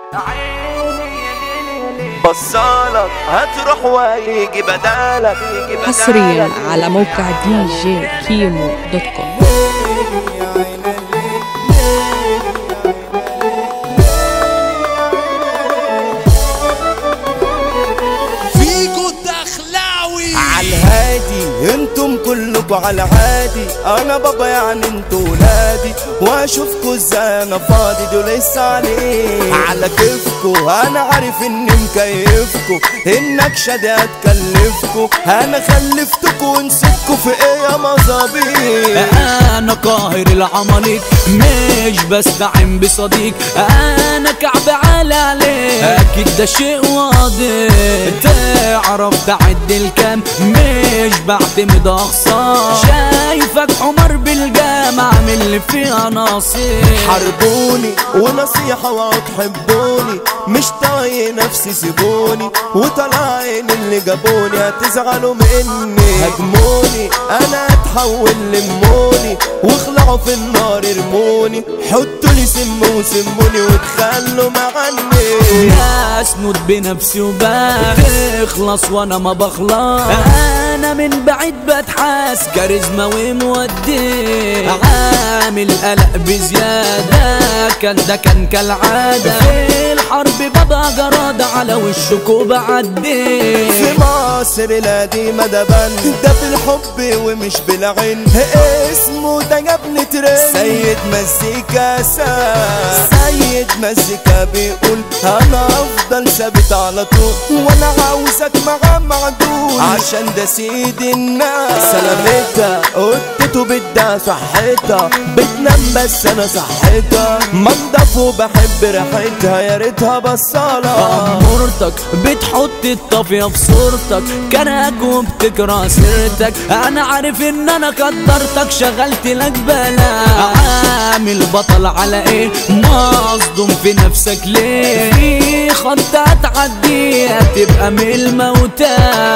بصالك هتروح ويجي بدالك حصريا على موقع دي جي كيمو دوت كوم فيكو الدخلاوي عالهادي انتم كلكوا على عادي انا بابا يعني انتوا ولادي واشوفكوا ازاي انا فاضي دول لسه عليه على كيفكوا انا عارف اني مكيفكوا انك شادي هتكلفكوا انا خلفتكوا ونسيتكوا في ايه يا مظابيط انا قاهر العماليق مش بستعين بصديق انا كعب على عليك اكيد ده شيء واضح تعرف تعد الكام مش بعتمد اخسار شايفك عمر بالجامع عامل اللي فيها نصيب حاربوني ونصيحة وتحبوني مش طايق نفسي سيبوني وطلعين اللي جابوني هتزعلوا مني هجموني انا اتحول لموني واخلعوا في النار ارموني حطوا لي سم وسموني وتخلوا معني ناس نوت بنفسي وبس تخلص وانا ما بخلص انا من بعيد بتحاس كاريزما ومودي عامل قلق بزيادة كان ده كان كالعادة في الحرب بابا جرادة على وشك وبعدي في مصر القديمة ده بند ده بالحب ومش بالعين اسمه ده جابني ترند سيد مزيكا ساس سيد مزيكا بيقول انا افضل ثابت على طول وانا عاوزك معاه معدول عشان ده سيد الناس سلامتها قطته بدها صحتها بتنام بس انا صحتها منضف وبحب ريحتها يا ريتها بصالة مرتك بتحط الطافية في صورتك كرهك وبتكره سيرتك انا عارف ان انا قدرتك شغلت لك بلا عامل بطل على ايه مصدوم في نفسك ليه في خط هتعدي هتبقى من الموتى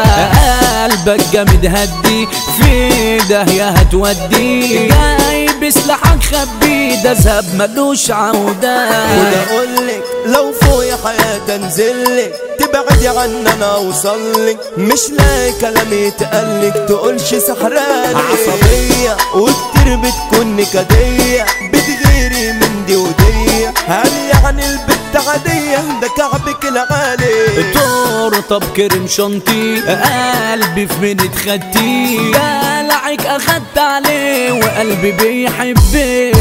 قلبك جامد هدي في داهية هتودي جاي بسلاحك خبي ده ذهب ملوش عودة وده اقولك لو فوقي حياة انزلك تبعدي عني انا اوصلك مش لاقي كلام يتقالك تقولش سحران عصبية وكتير بتكون نكدية بتغيري من دي ودي هل يعني البت عادية ده كعبك العالي تورطة بكرم شنطي قلبي في من اتخدتي دلعك اخدت عليه وقلبي بيحبك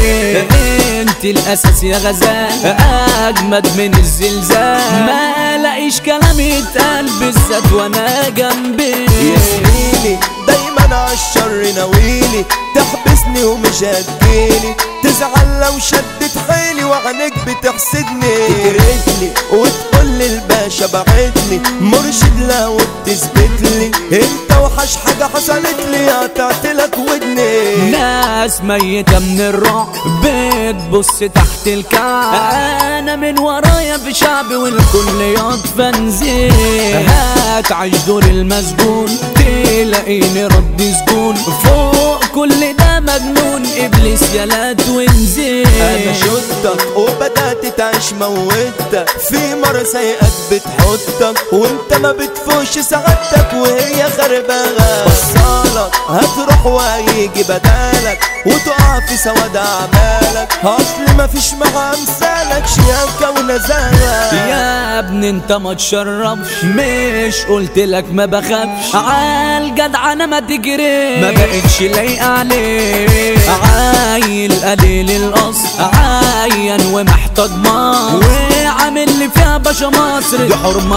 انت الاساس يا غزال اجمد من الزلزال ما لاقيش كلام يتقال بالذات وانا جنبك يسقيني دايما عالشر ناويلي تحبسني ومش هتجيلي تزعل لو شدت حيلي وعينيك بتحسدني تجريتلي وتقولي الباشا بعتلي مرشد لو بتثبتلي انت وحش حاجة حصلت لي قطعتلك ودني ناس ميتة من الرعب بتبص تحت الكعب انا من ورايا في شعبي والكل يطفى نزيل هتعيش دور المسجون تلاقيني رد سجون فوق كل ده مجنون ابليس يلات ونزيل انا شدتك وبدأت تعيش موتك في مرة سيئك بتحطك وانت ما بتفوش سعادتك وهي خربانة بصالك هتروح وهيجي بدالك وتقع في سواد اعمالك اصل ما فيش مع امثالك شياكة ونزالة يا ابني انت ما تشربش مش قلت لك ما بخافش عالجدع انا ما تجري ما بقتش لايقه عليه عايل قليل الاصل عاين ومحتاج مصر وعامل لي فيها باشا مصر دي حرمه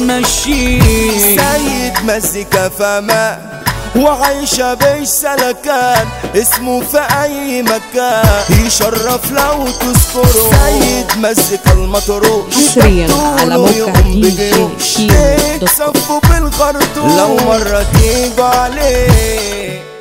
بتمشيه سيد مزيكا فما وعايشة بيش سلكان اسمه في أي مكان يشرف لو تذكره سيد مزيكا المطروش حصرياً على موقع يقوم دي جي بجيوش كيمو دوت كوم. تكسفوا بالخرطوم لو مرة تيجوا عليه